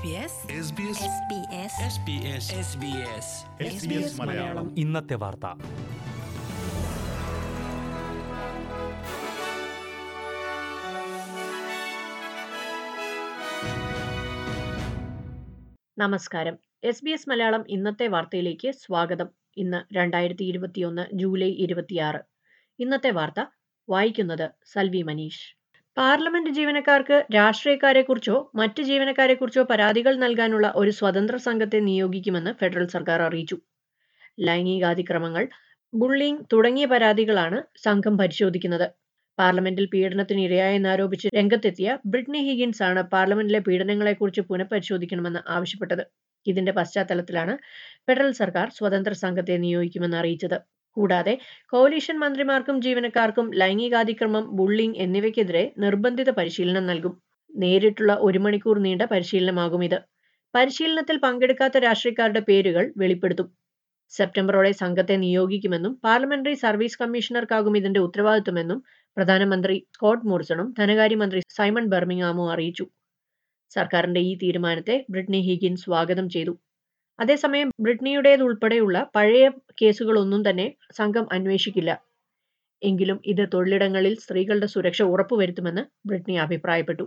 SBS SBS SBS Malayalam ഇന്നത്തെ വാർത്ത നമസ്കാരം എസ് ബി എസ് മലയാളം ഇന്നത്തെ വാർത്തയിലേക്ക് സ്വാഗതം ഇന്ന് രണ്ടായിരത്തി ഇരുപത്തിയൊന്ന് ജൂലൈ ഇരുപത്തിയാറ് ഇന്നത്തെ വാർത്ത വായിക്കുന്നത് സൽവി മനീഷ് പാർലമെന്റ് ജീവനക്കാർക്ക് രാഷ്ട്രീയക്കാരെക്കുറിച്ചോ മറ്റ് ജീവനക്കാരെക്കുറിച്ചോ പരാതികൾ നൽകാനുള്ള ഒരു സ്വതന്ത്ര സംഘത്തെ നിയോഗിക്കുമെന്ന് ഫെഡറൽ സർക്കാർ അറിയിച്ചു ലൈംഗികാതിക്രമങ്ങൾ ബുള്ളിംഗ് തുടങ്ങിയ പരാതികളാണ് സംഘം പരിശോധിക്കുന്നത് പാർലമെന്റിൽ പീഡനത്തിന് ഇരയായെന്നാരോപിച്ച് രംഗത്തെത്തിയ ബ്രിട്നി ഹിഗിൻസ് ആണ് പാർലമെന്റിലെ പീഡനങ്ങളെക്കുറിച്ച് പുനഃപരിശോധിക്കണമെന്ന് ആവശ്യപ്പെട്ടത് ഇതിന്റെ പശ്ചാത്തലത്തിലാണ് ഫെഡറൽ സർക്കാർ സ്വതന്ത്ര സംഘത്തെ നിയോഗിക്കുമെന്ന് അറിയിച്ചത് കൂടാതെ കോലീഷൻ മന്ത്രിമാർക്കും ജീവനക്കാർക്കും ലൈംഗികാതിക്രമം ബുള്ളിംഗ് എന്നിവയ്ക്കെതിരെ നിർബന്ധിത പരിശീലനം നൽകും നേരിട്ടുള്ള ഒരു മണിക്കൂർ നീണ്ട പരിശീലനമാകും ഇത് പരിശീലനത്തിൽ പങ്കെടുക്കാത്ത രാഷ്ട്രീയക്കാരുടെ പേരുകൾ വെളിപ്പെടുത്തും സെപ്റ്റംബറോടെ സംഘത്തെ നിയോഗിക്കുമെന്നും പാർലമെന്ററി സർവീസ് കമ്മീഷണർക്കാകും ഇതിന്റെ ഉത്തരവാദിത്വമെന്നും പ്രധാനമന്ത്രി സ്കോട്ട് മോറിസണും ധനകാര്യമന്ത്രി സൈമൺ ബെർമിംഗാമും അറിയിച്ചു സർക്കാരിന്റെ ഈ തീരുമാനത്തെ ബ്രിട്നി ഹിഗിൻ സ്വാഗതം ചെയ്തു അതേസമയം ബ്രിട്നിയുടേതുൾപ്പെടെയുള്ള പഴയ കേസുകളൊന്നും തന്നെ സംഘം അന്വേഷിക്കില്ല എങ്കിലും ഇത് തൊഴിലിടങ്ങളിൽ സ്ത്രീകളുടെ സുരക്ഷ ഉറപ്പുവരുത്തുമെന്ന് ബ്രിട്നി അഭിപ്രായപ്പെട്ടു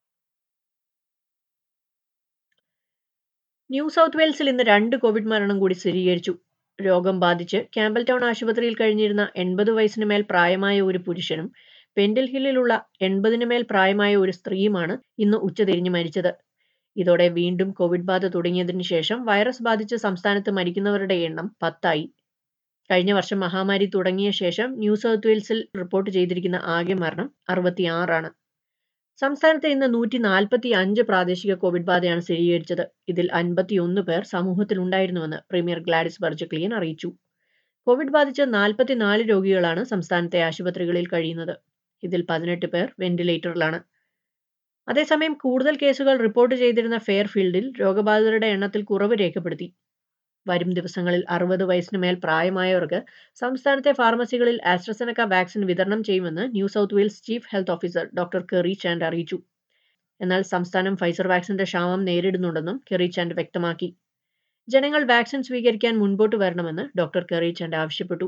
ന്യൂ സൗത്ത് വെയിൽസിൽ ഇന്ന് രണ്ട് കോവിഡ് മരണം കൂടി സ്ഥിരീകരിച്ചു രോഗം ബാധിച്ച് ക്യാമ്പൽ ടൗൺ ആശുപത്രിയിൽ കഴിഞ്ഞിരുന്ന എൺപത് വയസ്സിന് മേൽ പ്രായമായ ഒരു പുരുഷനും പെൻഡിൽ ഹില്ലിലുള്ള എൺപതിന് മേൽ പ്രായമായ ഒരു സ്ത്രീയുമാണ് ഇന്ന് ഉച്ചതിരിഞ്ഞ് മരിച്ചത് ഇതോടെ വീണ്ടും കോവിഡ് ബാധ തുടങ്ങിയതിനു ശേഷം വൈറസ് ബാധിച്ച് സംസ്ഥാനത്ത് മരിക്കുന്നവരുടെ എണ്ണം പത്തായി കഴിഞ്ഞ വർഷം മഹാമാരി തുടങ്ങിയ ശേഷം ന്യൂ സൗത്ത് വെയിൽസിൽ റിപ്പോർട്ട് ചെയ്തിരിക്കുന്ന ആകെ മരണം അറുപത്തിയാറാണ് സംസ്ഥാനത്ത് ഇന്ന് നൂറ്റി നാൽപ്പത്തി അഞ്ച് പ്രാദേശിക കോവിഡ് ബാധയാണ് സ്ഥിരീകരിച്ചത് ഇതിൽ അൻപത്തിയൊന്ന് പേർ സമൂഹത്തിൽ ഉണ്ടായിരുന്നുവെന്ന് പ്രീമിയർ ഗ്ലാഡിസ് ബർജക്ലിയൻ അറിയിച്ചു കോവിഡ് ബാധിച്ച് നാൽപ്പത്തിനാല് രോഗികളാണ് സംസ്ഥാനത്തെ ആശുപത്രികളിൽ കഴിയുന്നത് ഇതിൽ പതിനെട്ട് പേർ വെന്റിലേറ്ററിലാണ് അതേസമയം കൂടുതൽ കേസുകൾ റിപ്പോർട്ട് ചെയ്തിരുന്ന ഫെയർഫീൽഡിൽ രോഗബാധിതരുടെ എണ്ണത്തിൽ കുറവ് രേഖപ്പെടുത്തി വരും ദിവസങ്ങളിൽ അറുപത് വയസ്സിന് മേൽ പ്രായമായവർക്ക് സംസ്ഥാനത്തെ ഫാർമസികളിൽ ആസ്ട്രസെനക്ക വാക്സിൻ വിതരണം ചെയ്യുമെന്ന് New South Wales chief health officer doctor Kerry Chant അറിയിച്ചു എന്നാൽ സംസ്ഥാനം ഫൈസർ വാക്സിന്റെ ക്ഷാമം നേരിടുന്നുണ്ടെന്നും കെറി ചാൻഡ് വ്യക്തമാക്കി ജനങ്ങൾ വാക്സിൻ സ്വീകരിക്കാൻ മുൻപോട്ട് വരണമെന്ന് ഡോക്ടർ കെറി ചാൻഡ് ആവശ്യപ്പെട്ടു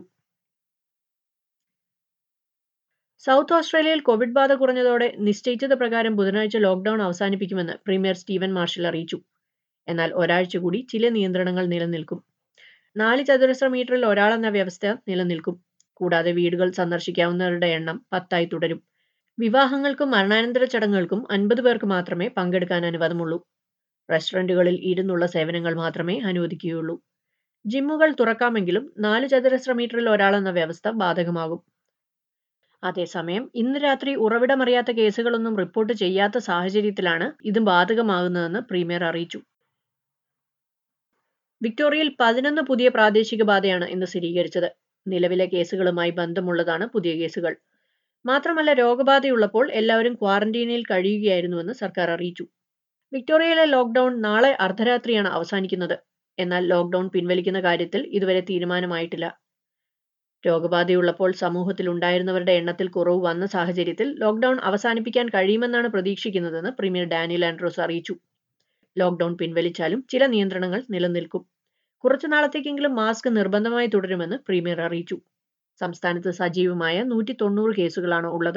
സൗത്ത് ഓസ്ട്രേലിയയിൽ കോവിഡ് ബാധ കുറഞ്ഞതോടെ നിശ്ചയിച്ചത് പ്രകാരം ബുധനാഴ്ച ലോക്ഡൌൺ അവസാനിപ്പിക്കുമെന്ന് പ്രീമിയർ സ്റ്റീവൻ മാർഷൽ അറിയിച്ചു എന്നാൽ ഒരാഴ്ച കൂടി ചില നിയന്ത്രണങ്ങൾ നിലനിൽക്കും നാല് ചതുരശ്ര മീറ്ററിൽ ഒരാളെന്ന വ്യവസ്ഥ നിലനിൽക്കും കൂടാതെ വീടുകൾ സന്ദർശിക്കാവുന്നവരുടെ എണ്ണം പത്തായി തുടരും വിവാഹങ്ങൾക്കും മരണാനന്തര ചടങ്ങുകൾക്കും അൻപത് പേർക്ക് മാത്രമേ പങ്കെടുക്കാൻ അനുവാദമുള്ളൂ റെസ്റ്റോറന്റുകളിൽ ഇരുന്നുള്ള സേവനങ്ങൾ മാത്രമേ അനുവദിക്കുകയുള്ളൂ ജിമ്മുകൾ തുറക്കാമെങ്കിലും നാല് ചതുരശ്ര മീറ്ററിൽ ഒരാളെന്ന വ്യവസ്ഥ ബാധകമാകും അതേസമയം ഇന്ന് രാത്രി ഉറവിടമറിയാത്ത കേസുകളൊന്നും റിപ്പോർട്ട് ചെയ്യാത്ത സാഹചര്യത്തിലാണ് ഇത് ബാധകമാകുന്നതെന്ന് പ്രീമിയർ അറിയിച്ചു വിക്ടോറിയയിൽ പതിനൊന്ന് പുതിയ പ്രാദേശിക ബാധയാണ് ഇന്ന് സ്ഥിരീകരിച്ചത് നിലവിലെ കേസുകളുമായി ബന്ധമുള്ളതാണ് പുതിയ കേസുകൾ മാത്രമല്ല രോഗബാധയുള്ളപ്പോൾ എല്ലാവരും ക്വാറന്റീനിൽ കഴിയുകയായിരുന്നുവെന്ന് സർക്കാർ അറിയിച്ചു വിക്ടോറിയയിലെ ലോക്ക്ഡൌൺ നാളെ അർദ്ധരാത്രിയാണ് അവസാനിക്കുന്നത് എന്നാൽ ലോക്ക്ഡൌൺ പിൻവലിക്കുന്ന കാര്യത്തിൽ ഇതുവരെ തീരുമാനമായിട്ടില്ല രോഗബാധയുള്ളപ്പോൾ സമൂഹത്തിൽ ഉണ്ടായിരുന്നവരുടെ എണ്ണത്തിൽ കുറവ് വന്ന സാഹചര്യത്തിൽ ലോക്ക്ഡൌൺ അവസാനിപ്പിക്കാൻ കഴിയുമെന്നാണ് പ്രതീക്ഷിക്കുന്നതെന്ന് പ്രീമിയർ ഡാനിയൽ ആൻഡ്രോസ് അറിയിച്ചു ലോക്ക്ഡൌൺ പിൻവലിച്ചാലും ചില നിയന്ത്രണങ്ങൾ നിലനിൽക്കും കുറച്ചു നാളത്തേക്കെങ്കിലും മാസ്ക് നിർബന്ധമായി തുടരുമെന്ന് പ്രീമിയർ അറിയിച്ചു സംസ്ഥാനത്ത് സജീവമായ നൂറ്റി തൊണ്ണൂറ് കേസുകളാണ് ഉള്ളത്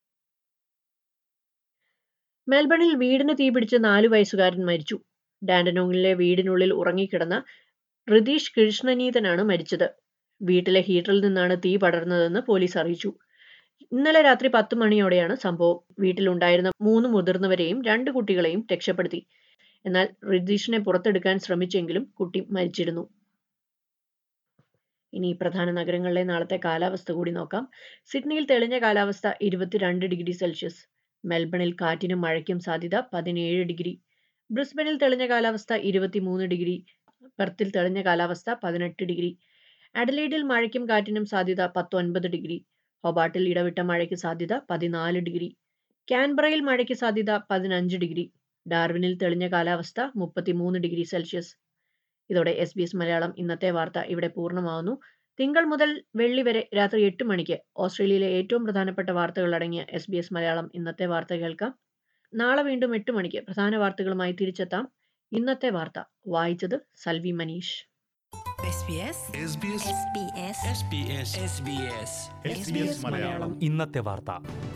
മെൽബണിൽ വീടിന് തീപിടിച്ച് നാലു വയസ്സുകാരൻ മരിച്ചു ഡാൻഡനോങ്ങിലെ വീടിനുള്ളിൽ ഉറങ്ങിക്കിടന്ന ഋതീഷ് കൃഷ്ണനീതനാണ് മരിച്ചത് വീട്ടിലെ ഹീറ്ററിൽ നിന്നാണ് തീ പടർന്നതെന്ന് പോലീസ് അറിയിച്ചു ഇന്നലെ രാത്രി പത്ത് മണിയോടെയാണ് സംഭവം വീട്ടിലുണ്ടായിരുന്ന മൂന്ന് മുതിർന്നവരെയും രണ്ട് കുട്ടികളെയും രക്ഷപ്പെടുത്തി എന്നാൽ ഋതീഷിനെ പുറത്തെടുക്കാൻ ശ്രമിച്ചെങ്കിലും കുട്ടി മരിച്ചിരുന്നു ഇനി പ്രധാന നഗരങ്ങളിലെ നാളത്തെ കാലാവസ്ഥ കൂടി നോക്കാം സിഡ്നിയിൽ തെളിഞ്ഞ കാലാവസ്ഥ ഇരുപത്തിരണ്ട് ഡിഗ്രി സെൽഷ്യസ് മെൽബണിൽ കാറ്റിനും മഴയ്ക്കും സാധ്യത പതിനേഴ് ഡിഗ്രി ബ്രിസ്ബനിൽ തെളിഞ്ഞ കാലാവസ്ഥ ഇരുപത്തിമൂന്ന് ഡിഗ്രി പെർത്തിൽ തെളിഞ്ഞ കാലാവസ്ഥ പതിനെട്ട് ഡിഗ്രി അഡലൈഡിൽ മഴയ്ക്കും കാറ്റിനും സാധ്യത പത്തൊൻപത് ഡിഗ്രി ഹൊബാട്ടിൽ ഇടവിട്ട മഴയ്ക്ക് സാധ്യത പതിനാല് ഡിഗ്രി കാൻബറയിൽ മഴയ്ക്ക് സാധ്യത പതിനഞ്ച് ഡിഗ്രി ഡാർവിനിൽ തെളിഞ്ഞ കാലാവസ്ഥ മുപ്പത്തിമൂന്ന് ഡിഗ്രി സെൽഷ്യസ് ഇതോടെ എസ് ബി എസ് മലയാളം ഇന്നത്തെ വാർത്ത ഇവിടെ പൂർണ്ണമാവുന്നു തിങ്കൾ മുതൽ വെള്ളി വരെ രാത്രി എട്ട് മണിക്ക് ഓസ്ട്രേലിയയിലെ ഏറ്റവും പ്രധാനപ്പെട്ട വാർത്തകൾ അടങ്ങിയ എസ് ബി എസ് മലയാളം ഇന്നത്തെ വാർത്ത കേൾക്കാം നാളെ വീണ്ടും എട്ട് മണിക്ക് പ്രധാന വാർത്തകളുമായി തിരിച്ചെത്താം ഇന്നത്തെ വാർത്ത വായിച്ചത് Salvi Manish SBS SBS SBS SBS SBS Malayalam ഇന്നത്തെ വാർത്ത